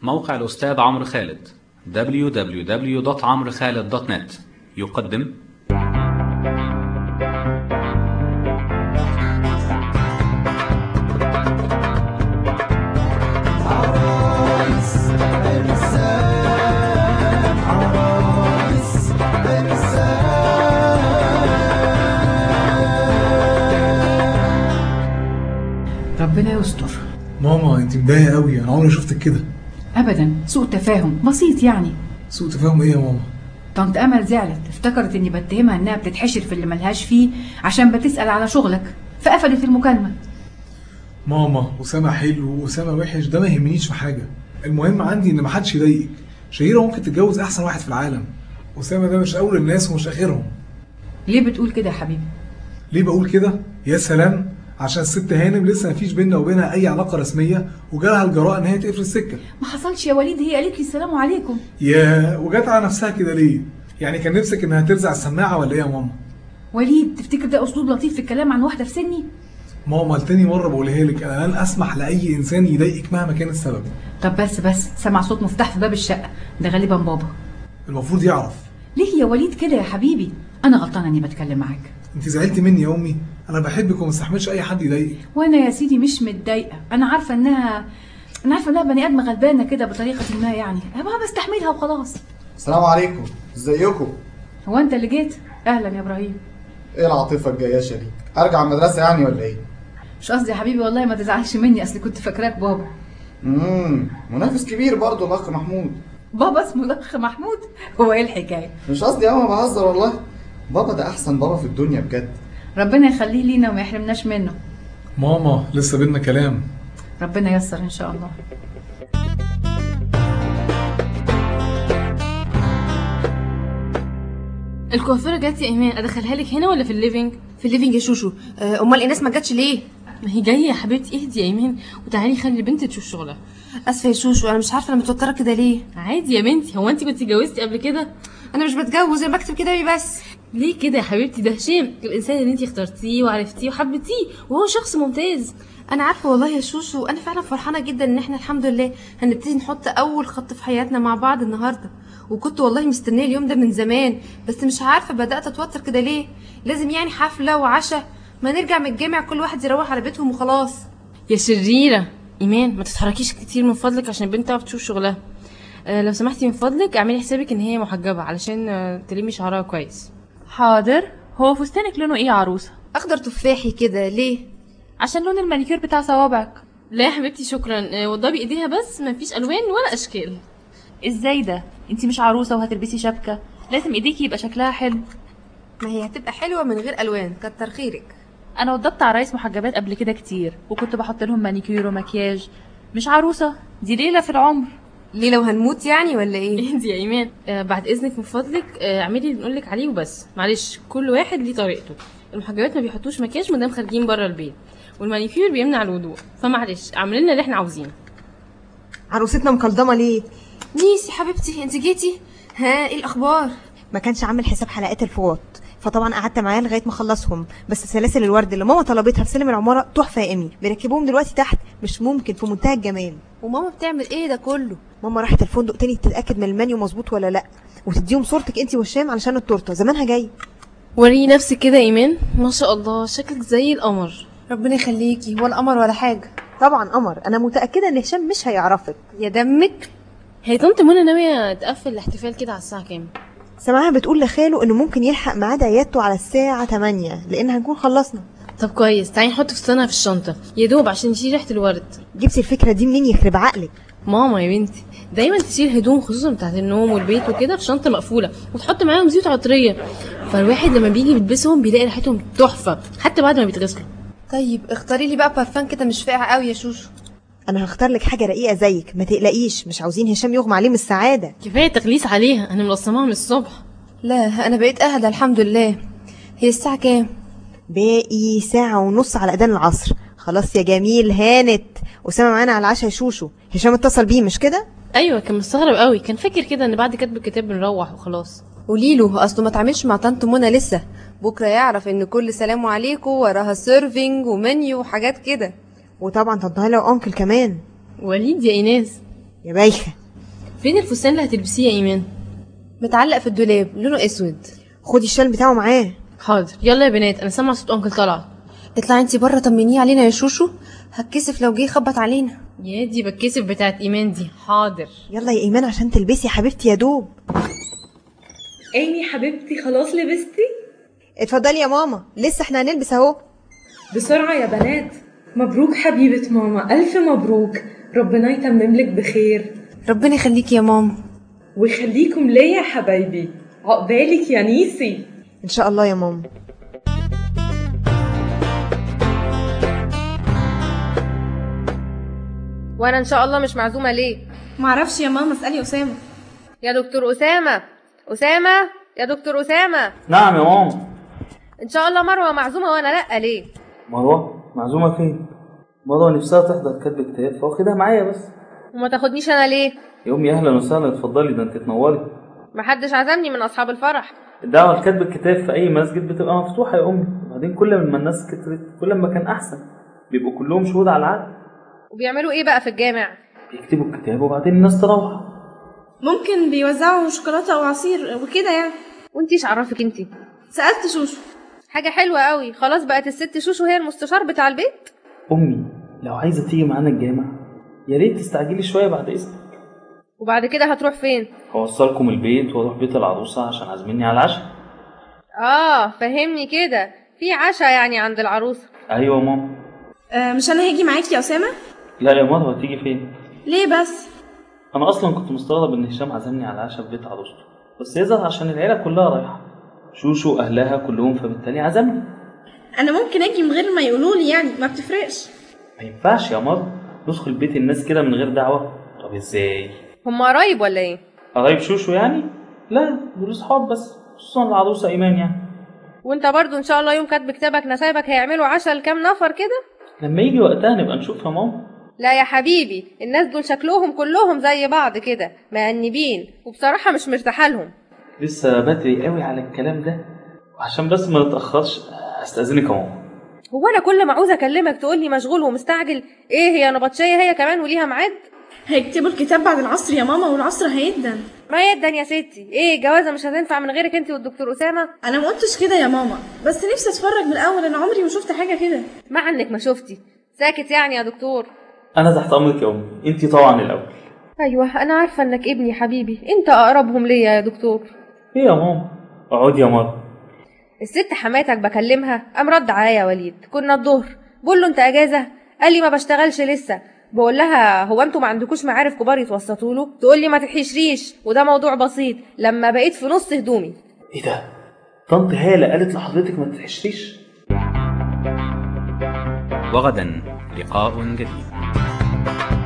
موقع الأستاذ عمرو خالد www.عمرخالد.net يقدم ربنا يستر ماما انت مضايقه قوي انا عمري ما شفتك كده ابدا سوء تفاهم بسيط يعني سوء تفاهم ايه يا ماما طنط امل زعلت افتكرت اني بتهمها انها بتتحشر في اللي ملهاش فيه عشان بتسال على شغلك فقفلت المكالمه ماما اسامه حلو واسامه وحش ده ما يهمنيش في حاجه المهم عندي ان محدش يضايقك شهيره ممكن تتجوز احسن واحد في العالم اسامه ده مش اول الناس ومش اخرهم ليه بتقول كده يا حبيبي ليه بقول كده يا سلام عشان الست هانم لسه مفيش بينا وبينها اي علاقه رسميه وجالها الجراءه ان هي تقفل السكه ما حصلش يا وليد هي قالت لي السلام عليكم يا وجات على نفسها كده ليه يعني كان نفسك انها ترزع السماعه ولا ايه يا ماما وليد تفتكر ده اسلوب لطيف في الكلام عن واحده في سني ماما لتاني مره بقولها لك انا لن اسمح لاي انسان يضايقك مهما كان السبب طب بس بس سمع صوت مفتاح في باب الشقه ده غالبا بابا المفروض يعرف ليه يا وليد كده يا حبيبي انا غلطانه اني بتكلم معاك انت زعلتي مني يا امي انا بحبك وما استحملش اي حد يضايقك وانا يا سيدي مش متضايقه انا عارفه انها انا عارفه انها بني ادمه غلبانه كده بطريقه ما يعني انا بستحملها وخلاص السلام عليكم ازيكم هو انت اللي جيت اهلا يا ابراهيم ايه العاطفه الجياشه دي ارجع المدرسه يعني ولا ايه مش قصدي يا حبيبي والله ما تزعلش مني اصل كنت فاكراك بابا امم منافس كبير برضه الاخ محمود بابا اسمه الاخ محمود هو ايه الحكايه مش قصدي انا بهزر والله بابا ده احسن بابا في الدنيا بجد ربنا يخليه لينا وما يحرمناش منه ماما لسه بينا كلام ربنا ييسر ان شاء الله الكوافيره جات يا ايمان ادخلها لك هنا ولا في الليفينج في الليفينج يا شوشو آه، امال ايناس ما جاتش ليه ما هي جايه يا حبيبتي اهدي يا ايمان وتعالي خلي البنت تشوف شغلها اسفه يا شوشو انا مش عارفه انا متوتره كده ليه عادي يا بنتي هو انت كنت اتجوزتي قبل كده انا مش بتجوز انا بكتب كده بس ليه كده يا حبيبتي ده هشام الانسان اللي انت اخترتيه وعرفتيه وحبيتيه وهو شخص ممتاز انا عارفه والله يا شوشو انا فعلا فرحانه جدا ان احنا الحمد لله هنبتدي نحط اول خط في حياتنا مع بعض النهارده وكنت والله مستنيه اليوم ده من زمان بس مش عارفه بدات اتوتر كده ليه لازم يعني حفله وعشاء ما نرجع من الجامع كل واحد يروح على بيتهم وخلاص يا شريره ايمان ما تتحركيش كتير من فضلك عشان البنت تعرف تشوف شغلها آه لو سمحتي من فضلك اعملي حسابك ان هي محجبه علشان آه تلمي شعرها كويس حاضر هو فستانك لونه ايه يا عروسه اخضر تفاحي كده ليه عشان لون المانيكير بتاع صوابعك لا يا حبيبتي شكرا آه وضبي ايديها بس ما فيش الوان ولا اشكال ازاي ده انتي مش عروسه وهتلبسي شبكه لازم ايديكي يبقى شكلها حلو ما هي هتبقى حلوه من غير الوان كتر خيرك انا وضبت عرايس محجبات قبل كده كتير وكنت بحط لهم مانيكير ومكياج مش عروسه دي ليله في العمر ليه لو هنموت يعني ولا ايه اهدي يا ايمان آه بعد اذنك من فضلك آه اعملي اللي بنقولك عليه وبس معلش كل واحد ليه طريقته المحجبات ما بيحطوش مكياج مادام خارجين بره البيت والمانيكير بيمنع الوضوء فمعلش اعملي لنا اللي احنا عاوزينه عروستنا مكلضمه ليه نيسي حبيبتي انت جيتي ها ايه الاخبار ما كانش عامل حساب حلقات الفوط فطبعا قعدت معاه لغايه ما خلصهم بس سلاسل الورد اللي ماما طلبتها في سلم العماره تحفه يا ايمي بيركبوهم دلوقتي تحت مش ممكن في منتهى الجمال وماما بتعمل ايه ده كله ماما راحت الفندق تاني تتاكد من المنيو مظبوط ولا لا وتديهم صورتك انت وهشام علشان التورته زمانها جاي وريني نفسك كده يا ايمان ما شاء الله شكلك زي القمر ربنا يخليكي ولا قمر ولا حاجه طبعا قمر انا متاكده ان هشام مش هيعرفك يا دمك هي طنط منى ناويه تقفل الاحتفال كده على الساعه كام سمعها بتقول لخاله انه ممكن يلحق ميعاد عيادته على الساعه 8 لان هنكون خلصنا طب كويس تعالي نحط فستانها في الشنطه يا دوب عشان نشيل ريحه الورد جبتي الفكره دي منين يخرب عقلك ماما يا بنتي دايما تشيل هدوم خصوصا بتاعت النوم والبيت وكده في شنطه مقفوله وتحط معاهم زيوت عطريه فالواحد لما بيجي بيلبسهم بيلاقي ريحتهم تحفه حتى بعد ما بيتغسلوا طيب اختاري لي بقى بارفان كده مش فاقع قوي يا شوشو انا هختار لك حاجه رقيقه زيك ما تقلقيش مش عاوزين هشام يغمى عليه من السعاده كفايه تغليس عليها انا ملصماها من الصبح لا انا بقيت اهدى الحمد لله هي الساعه كام باقي ساعه ونص على اذان العصر خلاص يا جميل هانت اسامه معانا على العشاء يا شوشو هشام اتصل بيه مش كده ايوه كان مستغرب قوي كان فاكر كده ان بعد كتب الكتاب بنروح وخلاص قولي له اصله ما اتعاملش مع طنط منى لسه بكره يعرف ان كل سلام عليكم وراها سيرفينج ومنيو وحاجات كده وطبعا طنط هلا وانكل كمان وليد يا ايناس يا بايخه فين الفستان اللي هتلبسيه يا ايمان متعلق في الدولاب لونه اسود خدي الشال بتاعه معاه حاضر يلا يا بنات انا سامعه صوت انكل طلعت اطلعي انتي بره طمنيه علينا يا شوشو هتكسف لو جه يخبط علينا يا دي بتكسف بتاعت ايمان دي حاضر يلا يا ايمان عشان تلبسي يا حبيبتي يا دوب ايمي حبيبتي خلاص لبستي اتفضلي يا ماما لسه احنا هنلبس اهو بسرعة يا بنات مبروك حبيبة ماما ألف مبروك ربنا يتمم لك بخير ربنا يخليكي يا ماما ويخليكم ليا يا حبايبي عقبالك يا نيسي ان شاء الله يا ماما وانا ان شاء الله مش معزومه ليه معرفش يا ماما اسألي أسامة يا دكتور اسامه اسامه يا دكتور اسامه نعم يا ماما ان شاء الله مروه معزومه وانا لا ليه مروة معزومة فين؟ مروة نفسها تحضر كتب كتاب فواخدها معايا بس وما تاخدنيش انا ليه يا أمي أهلا وسهلا اتفضلي ده أنت تنوري محدش عزمني من اصحاب الفرح الدعوة لكتب الكتاب في أي مسجد بتبقى مفتوحة يا أمي وبعدين كل ما الناس كترت كل ما كان أحسن بيبقوا كلهم شهود على العقد وبيعملوا ايه بقى في الجامع بيكتبوا الكتاب وبعدين الناس تروح ممكن بيوزعوا شوكولاتة أو عصير وكده يعني وانتيش عرفك انتي سألت شوشو حاجه حلوه قوي خلاص بقت الست شوشو هي المستشار بتاع البيت أمي لو عايزة تيجي معانا الجامع يا ريت تستعجلي شوية بعد إذنك وبعد كده هتروح فين هوصلكم البيت وأروح بيت العروسة عشان عازميني على العشاء اه فهمني كده في عشاء يعني عند العروسه أيوة يا ماما آه مش أنا هاجي معاكي يا أسامة لا يا مروة تيجي فين؟ ليه بس انا اصلا كنت مستغرب ان هشام عزمني على العشاء في بيت عروسته بس يظهر عشان العيله كلها رايحه شوشو اهلها كلهم فبالتالي عزمني أنا ممكن أجي من غير ما يقولوا لي يعني ما بتفرقش ما ينفعش يا مر ندخل بيت الناس كده من غير دعوه طب ازاي هم قرايب ولا ايه قرايب شوشو يعني لا دول اصحاب بس خصوصا العروسه ايمان يعني وانت برضو ان شاء الله يوم كاتب كتابك نسايبك هيعملوا عشاء لكام نفر كده لما يجي وقتها نبقى نشوف يا ماما لا يا حبيبي الناس دول شكلهم كلهم زي بعض كده مأنبين وبصراحة مش مرتاحة لهم لسه بدري قوي على الكلام ده وعشان بس ما نتاخرش استاذنك يا ماما هو انا كل ما عاوز اكلمك تقول لي مشغول ومستعجل ايه هي نبطشية هي كمان وليها ميعاد هيكتبوا الكتاب بعد العصر يا ماما والعصر هيدن ما يدن يا ستي ايه الجوازة مش هتنفع من غيرك انت والدكتور اسامة أنا ما قلتش كده يا ماما بس نفسي أتفرج من الأول أنا عمري ما شفت حاجة كده مع انك ما شفتي ساكت يعني يا دكتور انا تحت امرك يا امي انت طبعا الاول ايوه انا عارفة انك ابني حبيبي انت اقربهم ليا يا دكتور ايه يا ماما اقعدي يا ماما الست حماتك بكلمها قام رد عليا يا وليد كنا الظهر بقول له انت اجازه قال لي ما بشتغلش لسه بقول لها هو انتوا ما عندكوش معارف كبار يتوسطوا له تقول لي ما تحشريش وده موضوع بسيط لما بقيت في نص هدومي ايه ده طنط هاله قالت لحضرتك ما تحشريش وغدا لقاء جديد